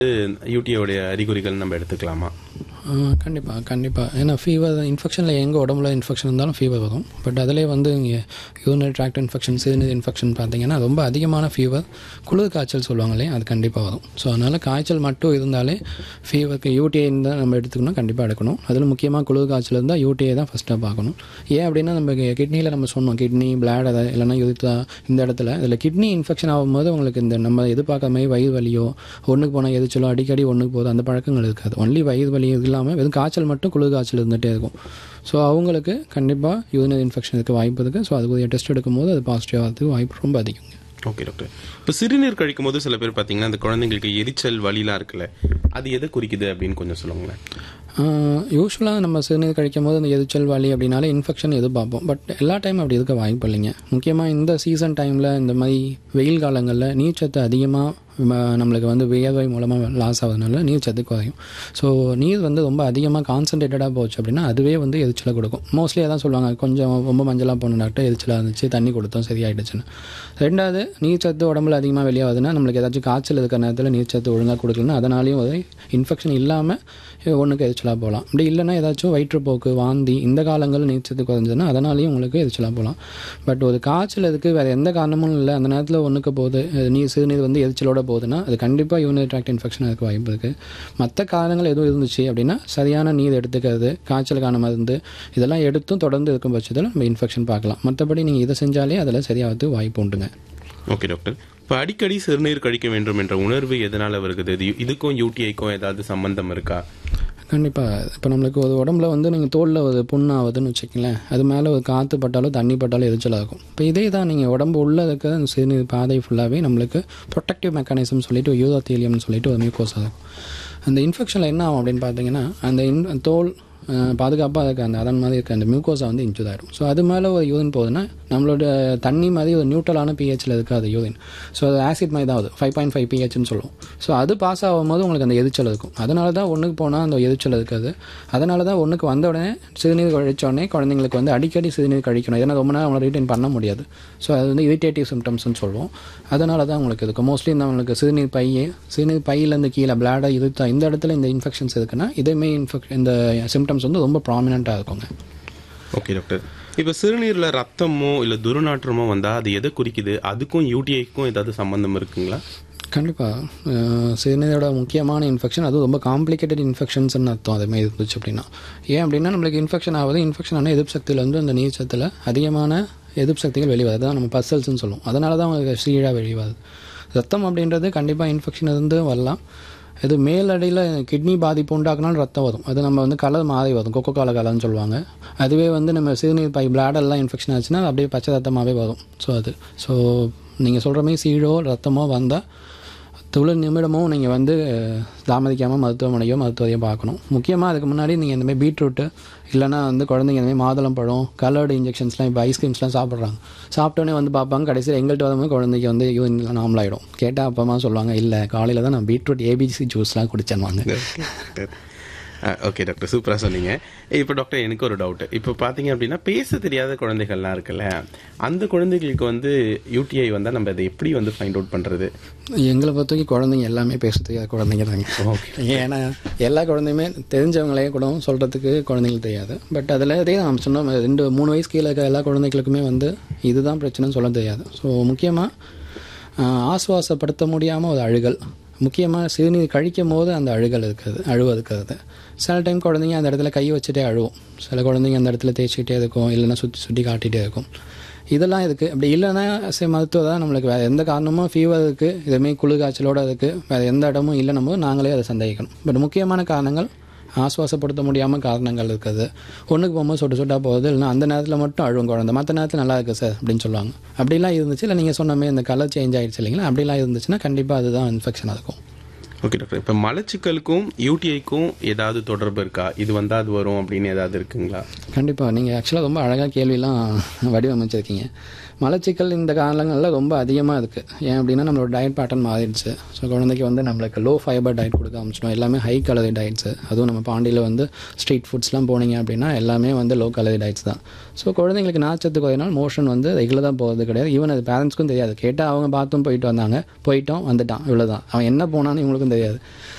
யூடியோடைய அறிகுறிகள் நம்ம எடுத்துக்கலாமா கண்டிப்பாக கண்டிப்பாக ஏன்னா ஃபீவர் இன்ஃபெக்ஷனில் எங்கே உடம்புல இன்ஃபெக்ஷன் இருந்தாலும் ஃபீவர் வரும் பட் அதிலே வந்து இங்கே யூரினரி ட்ராக்ட் இன்ஃபெக்ஷன் சிறுநீர் இன்ஃபெக்ஷன் பார்த்தீங்கன்னா ரொம்ப அதிகமான ஃபீவர் குளிர் காய்ச்சல் சொல்லுவாங்க இல்லையா அது கண்டிப்பாக வரும் ஸோ அதனால் காய்ச்சல் மட்டும் இருந்தாலே ஃபீவருக்கு யூடிஐ இருந்தால் நம்ம எடுத்துக்கணும் கண்டிப்பாக எடுக்கணும் அதில் முக்கியமாக குளிர் காய்ச்சல் இருந்தால் யூடிஐ தான் ஃபஸ்ட்டாக பார்க்கணும் ஏன் அப்படின்னா நம்ம கிட்னியில் நம்ம சொன்னோம் கிட்னி பிளாடர் இல்லைன்னா யுரித்தா இந்த இடத்துல இதில் கிட்னி இன்ஃபெக்ஷன் ஆகும்போது உங்களுக்கு இந்த நம்ம எதிர்பார்க்காத மாதிரி வயிறு வலியோ ஒன்றுக்கு போனால் எரிச்சலோ அடிக்கடி ஒன்றுக்கு போதும் அந்த பழக்கங்கள் இருக்காது ஒன்லி வயிறு வலி இல்லாமல் வெறும் காய்ச்சல் மட்டும் குளிர் காய்ச்சல் இருந்துகிட்டே இருக்கும் ஸோ அவங்களுக்கு கண்டிப்பாக யூரினரி இன்ஃபெக்ஷன் இருக்க வாய்ப்பு இருக்குது ஸோ அதுக்குரிய டெஸ்ட் எடுக்கும்போது அது பாசிட்டிவ் ஆகிறதுக்கு வாய்ப்பு ரொம்ப அதிகங்க ஓகே டாக்டர் இப்போ சிறுநீர் கழிக்கும் போது சில பேர் பார்த்தீங்கன்னா அந்த குழந்தைங்களுக்கு எரிச்சல் வலிலாம் இருக்குல்ல அது எதை குறிக்குது அப்படின்னு கொஞ்சம் சொல்லுங்களேன் யூஸ்வலாக நம்ம சிறுநீர் கழிக்கும் போது அந்த எரிச்சல் வலி அப்படின்னாலே இன்ஃபெக்ஷன் எதிர்பார்ப்போம் பட் எல்லா டைம் அப்படி இருக்க வாய்ப்பு இல்லைங்க முக்கியமாக இந்த சீசன் டைமில் இந்த மாதிரி வெயில் காலங்களில் நீர்ச்சத்து அதிகமாக நம்மளுக்கு வந்து வியர்வை மூலமாக லாஸ் ஆகுதுனால நீர் சத்து குறையும் ஸோ நீர் வந்து ரொம்ப அதிகமாக கான்சன்ட்ரேட்டடாக போச்சு அப்படின்னா அதுவே வந்து எரிச்சலை கொடுக்கும் மோஸ்ட்லி அதான் சொல்லுவாங்க கொஞ்சம் ரொம்ப மஞ்சளாக போன டாக்டர் எரிச்சலாக இருந்துச்சு தண்ணி கொடுத்தோம் சரியாயிடுச்சுன்னு ரெண்டாவது நீர் சத்து உடம்புல அதிகமாக வெளியாகுதுன்னா நம்மளுக்கு ஏதாச்சும் காய்ச்சல் இருக்கிற நேரத்தில் நீர் சத்து ஒழுங்காக கொடுக்கலன்னா அதனாலையும் ஒரு இன்ஃபெக்ஷன் இல்லாமல் ஒன்றுக்கு எரிச்சலாக போகலாம் அப்படி இல்லைன்னா ஏதாச்சும் வயிற்றுப்போக்கு வாந்தி இந்த காலங்களில் நீர் சத்து குறைஞ்சதுன்னா அதனாலையும் உங்களுக்கு எரிச்சலாக போகலாம் பட் ஒரு காய்ச்சல் இதுக்கு வேறு எந்த காரணமும் இல்லை அந்த நேரத்தில் ஒன்றுக்கு போகுது நீர் சிறுநீர் வந்து எரிச்சலோட போகுதுன்னா அது கண்டிப்பாக யூனிட் ட்ராக்ட் இன்ஃபெக்ஷன் அதுக்கு வாய்ப்பு இருக்குது மற்ற காரணங்கள் எதுவும் இருந்துச்சு அப்படின்னா சரியான நீர் எடுத்துக்கிறது காய்ச்சலுக்கான மருந்து இதெல்லாம் எடுத்தும் தொடர்ந்து இருக்கும் பட்சத்தில் நம்ம இன்ஃபெக்ஷன் பார்க்கலாம் மற்றபடி நீங்கள் இதை செஞ்சாலே அதில் சரியாகிறதுக்கு வாய்ப்பு உண்டுங்க ஓகே டாக்டர் இப்போ அடிக்கடி சிறுநீர் கழிக்க வேண்டும் என்ற உணர்வு எதனால் வருகிறது இது இதுக்கும் யூடிஐக்கும் ஏதாவது சம்பந்தம் இருக்கா கண்டிப்பாக இப்போ நம்மளுக்கு ஒரு உடம்புல வந்து நீங்கள் தோலில் ஒரு புண்ணாகுதுன்னு வச்சுக்கங்களேன் அது மேலே ஒரு காற்று பட்டாலும் தண்ணி பட்டாலும் எரிச்சல் ஆகும் இப்போ இதே தான் நீங்கள் உடம்பு உள்ளே இருக்கிற அந்த சிறுநீர் பாதை ஃபுல்லாகவே நம்மளுக்கு ப்ரொடெக்டிவ் மெக்கானிசம் சொல்லிட்டு யூரோத்தீலியம்னு சொல்லிட்டு ஒரு மியூக்கோஸ் ஆகும் அந்த இன்ஃபெக்ஷனில் என்ன ஆகும் அப்படின்னு பார்த்தீங்கன்னா அந்த இன் தோல் பாதுகாப்பாக இருக்க அந்த அதன் மாதிரி இருக்க அந்த மியூக்கோஸை வந்து இன்ஜூர் ஆகிடும் ஸோ அது மேலே ஒரு யூரின் போகுதுன்னா நம்மளோட தண்ணி மாதிரி ஒரு நியூட்ரலான பிஹெச்சில் இருக்காது யூரின் ஸோ அது ஆசிட் மாதிரி தான் ஆகுது ஃபைவ் பாயிண்ட் ஃபைவ் பிஹெச்னு சொல்லுவோம் ஸோ அது பாஸ் ஆகும்போது உங்களுக்கு அந்த எரிச்சல் இருக்கும் அதனால தான் ஒன்றுக்கு போனால் அந்த எரிச்சல் இருக்காது அதனால தான் ஒன்றுக்கு வந்த உடனே சிறுநீர் கழிச்ச உடனே குழந்தைங்களுக்கு வந்து அடிக்கடி சிறுநீர் கழிக்கணும் ஏன்னா ரொம்ப நேரம் அவங்கள ரிட்டைன் பண்ண முடியாது ஸோ அது வந்து இரிட்டேட்டிவ் சிம்டம்ஸ்னு சொல்லுவோம் அதனால தான் உங்களுக்கு இருக்கும் மோஸ்ட்லி இந்த அவங்களுக்கு சிறுநீர் பையே சிறுநீர் பையிலேருந்து கீழே பிளாடாக இருத்தா இந்த இடத்துல இந்த இன்ஃபெக்ஷன்ஸ் இருக்குன்னா இதேமே இன்ஃபெக்ட் இந்த சிம்டம்ஸ் வந்து ரொம்ப ப்ராமினெண்ட்டாக இருக்குங்க ஓகே டாக்டர் இப்போ சிறுநீரில் ரத்தமோ இல்லை துர்நாற்றமோ வந்தால் அது எதை குறிக்குது அதுக்கும் யூடிஐக்கும் ஏதாவது சம்பந்தம் இருக்குங்களா கண்டிப்பாக சிறுநீரோட முக்கியமான இன்ஃபெக்ஷன் அதுவும் ரொம்ப காம்ப்ளிகேட்டட் இன்ஃபெக்ஷன்ஸ்னு அர்த்தம் அதேமாதிரி இருந்துச்சு அப்படின்னா ஏன் அப்படின்னா நம்மளுக்கு இன்ஃபெக்ஷன் ஆகுது இன்ஃபெக்ஷன் ஆனால் எதிர்ப்பு சக்தியில் வந்து அந்த நீர் சத்தில் அதிகமான எதிர்ப்பு சக்திகள் வெளிவாது தான் நம்ம பசல்ஸ்னு சொல்லுவோம் அதனால தான் உங்களுக்கு சீழாக வெளிவாது ரத்தம் அப்படின்றது கண்டிப்பாக இன்ஃபெக்ஷன் இருந்து வரலாம் இது மேலடியில் கிட்னி பாதிப்பு உண்டாக்குனாலும் ரத்தம் வரும் அது நம்ம வந்து கலர் மாறி வரும் கொக்கோ கால கலர்னு சொல்லுவாங்க அதுவே வந்து நம்ம சிறுநீர் பை பிளாடெல்லாம் இன்ஃபெக்ஷன் ஆச்சுன்னா அப்படியே பச்சை ரத்தமாகவே வரும் ஸோ அது ஸோ நீங்கள் சொல்கிற மாதிரி சீழோ ரத்தமோ வந்தால் தொழில் நிமிடமும் நீங்கள் வந்து தாமதிக்காமல் மருத்துவமனையோ மருத்துவரையோ பார்க்கணும் முக்கியமாக அதுக்கு முன்னாடி நீங்கள் இந்த மாதிரி பீட்ரூட்டு இல்லைனா வந்து குழந்தைங்க இந்த மாதிரி மாதுளம் பழம் கலர்டு இன்ஜெக்ஷன்ஸ்லாம் இப்போ ஐஸ்கிரீம்ஸ்லாம் சாப்பிட்றாங்க சாப்பிட்டோன்னே வந்து பார்ப்பாங்க கடைசியில் எங்கள்கிட்ட வரும்போது குழந்தைக்கு வந்து யூரின் நார்மல் ஆகிடும் கேட்டால் அப்பமா சொல்லுவாங்க இல்லை காலையில் தான் நான் பீட்ரூட் ஏபிசி ஜூஸ்லாம் குடிச்சேன்வாங்க ஓகே டாக்டர் சூப்பராக சொன்னீங்க இப்போ டாக்டர் எனக்கு ஒரு டவுட் இப்போ பார்த்தீங்க அப்படின்னா பேச தெரியாத குழந்தைகள்லாம் இருக்குல்ல அந்த குழந்தைகளுக்கு வந்து யூடிஐ வந்தால் நம்ம அதை எப்படி வந்து ஃபைண்ட் அவுட் பண்ணுறது எங்களை பொறுத்த வரைக்கும் குழந்தைங்க எல்லாமே பேச தெரியாத குழந்தைங்க தாங்க ஏன்னா எல்லா குழந்தையுமே தெரிஞ்சவங்களே கூட சொல்கிறதுக்கு குழந்தைங்களுக்கு தெரியாது பட் அதில் அதே நம்ம சொன்னோம் ரெண்டு மூணு வயசு கீழே இருக்க எல்லா குழந்தைகளுக்குமே வந்து இதுதான் பிரச்சனைன்னு சொல்ல தெரியாது ஸோ முக்கியமாக ஆசுவாசப்படுத்த முடியாமல் ஒரு அழுகல் முக்கியமாக சிறுநீர் கழிக்கும் போது அந்த அழுகல் இருக்காது அழுவ இருக்கிறது சில டைம் குழந்தைங்க அந்த இடத்துல கை வச்சுட்டே அழுவும் சில குழந்தைங்க அந்த இடத்துல தேய்ச்சிக்கிட்டே இருக்கும் இல்லைன்னா சுற்றி சுற்றி காட்டிகிட்டே இருக்கும் இதெல்லாம் இருக்குது அப்படி இல்லைன்னா சரி மருத்துவம் தான் நம்மளுக்கு வேறு எந்த காரணமும் ஃபீவர் இருக்குது இதுமாரி குளிர் காய்ச்சலோடு இருக்குது வேறு எந்த இடமும் இல்லைன்னும் போது நாங்களே அதை சந்தேகிக்கணும் பட் முக்கியமான காரணங்கள் ஆசுவாசப்படுத்த முடியாமல் காரணங்கள் இருக்குது ஒன்றுக்கு போகும்போது சொட்டு சொட்டாக போகுது இல்லைனா அந்த நேரத்தில் மட்டும் அழுவும் குழந்தை மற்ற நேரத்தில் நல்லா இருக்குது சார் அப்படின்னு சொல்லுவாங்க அப்படிலாம் இருந்துச்சு இல்லை நீங்கள் சொன்ன மாதிரி இந்த கலர் சேஞ்ச் ஆகிடுச்சு இல்லைங்களா அப்படிலாம் இருந்துச்சுன்னா கண்டிப்பாக அதுதான் இன்ஃபெக்ஷனாக இருக்கும் ஓகே டாக்டர் இப்போ மலச்சிக்கலுக்கும் யூடிஐக்கும் ஏதாவது தொடர்பு இருக்கா இது வந்தால் அது வரும் அப்படின்னு ஏதாவது இருக்குங்களா கண்டிப்பாக நீங்கள் ஆக்சுவலாக ரொம்ப அழகாக கேள்வியெல்லாம் வடிவமைச்சிருக்கீங்க மலச்சிக்கல் இந்த காலங்களில் ரொம்ப அதிகமாக இருக்குது ஏன் அப்படின்னா நம்மளோட டயட் பேட்டர்ன் மாறிடுச்சு ஸோ குழந்தைக்கு வந்து நம்மளுக்கு லோ ஃபைபர் டயட் கொடுக்க ஆரம்பிச்சிட்டோம் எல்லாமே ஹை கலரி டயட்ஸு அதுவும் நம்ம பாண்டியில் வந்து ஸ்ட்ரீட் ஃபுட்ஸ்லாம் போனீங்க அப்படின்னா எல்லாமே வந்து லோ கலரி டயட்ஸ் தான் ஸோ குழந்தைங்களுக்கு நாச்சத்து குறையினால் மோஷன் வந்து ரெகுலராக போகிறது கிடையாது ஈவன் அது பேரண்ட்ஸ்க்கும் தெரியாது கேட்டால் அவங்க பாத்ரூம் போயிட்டு வந்தாங்க போயிட்டோம் வந்துட்டான் இவ்வளோதான் அவன் என்ன போனான்னு இவங்களுக்கும் தெரியாது